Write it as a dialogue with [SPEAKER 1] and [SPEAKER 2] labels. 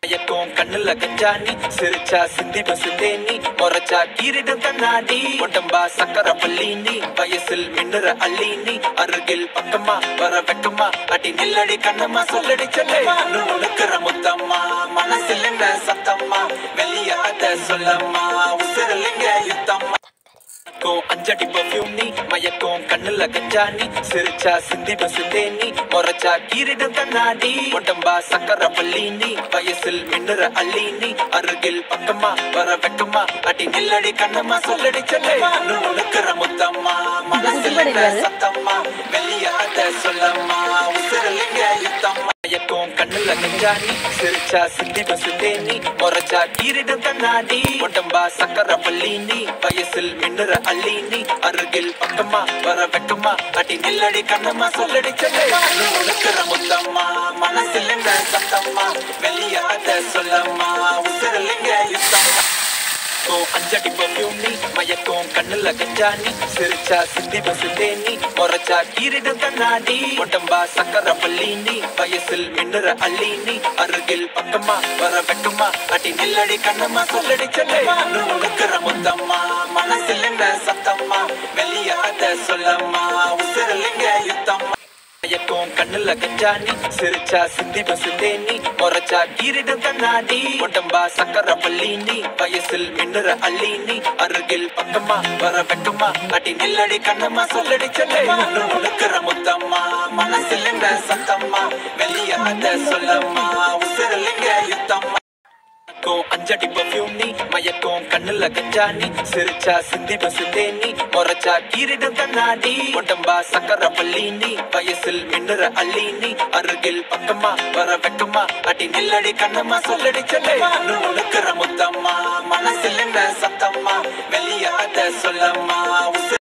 [SPEAKER 1] மயக்கம் கண்ணுல கஞ்சாணி சிரிச்சா சிந்தி பசுந்தே நீ முறைச்சா கீரிடும் கண்ணாடி உடம்பா சக்கர பள்ளி நீ வயசில் மின்னுற அள்ளி நீ அருகில் பக்கமா வர வெக்கமா அடி நில்லடி கண்ணம்மா சொல்லடி சொல்லமா நுணுக்கிற முத்தம்மா மனசில் என்ன சத்தம்மா வெளிய அத சொல்லம்மா உசிரலிங்க யுத்தம்மா மயக்கம் அஞ்சடி பர்ஃபியூம் நீ மயக்கம் கண்ணுல கஞ்சாணி சிரிச்சா சிந்தி பசுந்தே நீ முறைச்சா கீரிடும் கண்ணாடி உடம்பா சக்கர பள்ளி நீ வயசில் மின்னுற அள்ளி நீ அருகில் பக்கமா வர வெக்கமா அடி நில்லடி கண்ணம்மா சொல்லடி சொல்லமா நுணுக்கிற முத்தம்மா மனசில் என்ன சத்தம்மா வெளிய அத சொல்லம்மா உசிரலிங்க யுத்தம்மா மயக்கம் கண்ணுல கஞ்சாணி சிரிச்சா சிந்தி பசுந்தே நீ முறைச்சா கீரிடும் கண்ணாடி உடம்பா சக்கர பள்ளி நீ வயசில் மின்னுற அள்ளி நீ அருகில் பக்கமா வர வெக்கமா அடி நில்லடி கண்ணம்மா சொல்லடி சொல்லமா நுணுக்கிற முத்தம்மா மனசில் என்ன சத்தம்மா வெளிய அத சொல்லம்மா உசிரலிங்க யுத்தம்மா மயக்கம் அஞ்சடி பர்ஃபியூம் நீ மயக்கம் கண்ணுல கஞ்சாணி சிரிச்சா சிந்தி பசுந்தே நீ முறைச்சா கீரிடும் கண்ணாடி உடம்பா சக்கர பள்ளி நீ வயசில் மின்னுற அள்ளி நீ அருகில் பக்கமா வர வெக்கமா அடி நில்லடி கண்ணம்மா சொல்லடி சொல்லமா நுணுக்கிற முத்தம்மா மனசில் என்ன சத்தம்மா வெளிய அத சொல்லம்மா உசிரலிங்க யுத்தம்மா மயக்கம் கண்ணுல கஞ்சாணி சிரிச்சா சிந்தி பசுந்தே நீ முறைச்சா கீரிடும் கண்ணாடி உடம்பா சக்கர பள்ளி நீ வயசில் மின்னுற அள்ளி நீ அருகில் பக்கமா வர வெக்கமா அடி நில்லடி கண்ணம்மா சொல்லடி சொல்லமா நுணுக்கிற முத்தம்மா மனசில் என்ன சத்தம்மா வெளிய அத சொல்லம்மா உசிரலிங்க யுத்தம்மா மயக்கம் அஞ்சடி பர்ஃபியூம் நீ மயக்கம் கண்ணுல கஞ்சாணி சிரிச்சா சிந்தி பசுந்தே நீ முறைச்சா கீரிடும் கண்ணாடி உடம்பா சக்கர பள்ளி நீ வயசில் மின்னுற அள்ளி நீ அருகில் பக்கமா வர வெக்கமா அடி நில்லடி கண்ணம்மா சொல்லடி சொல்லமா நுணுக்கிற முத்தம்மா மனசில் என்ன சத்தம்மா வெளிய அத சொல்லம்மா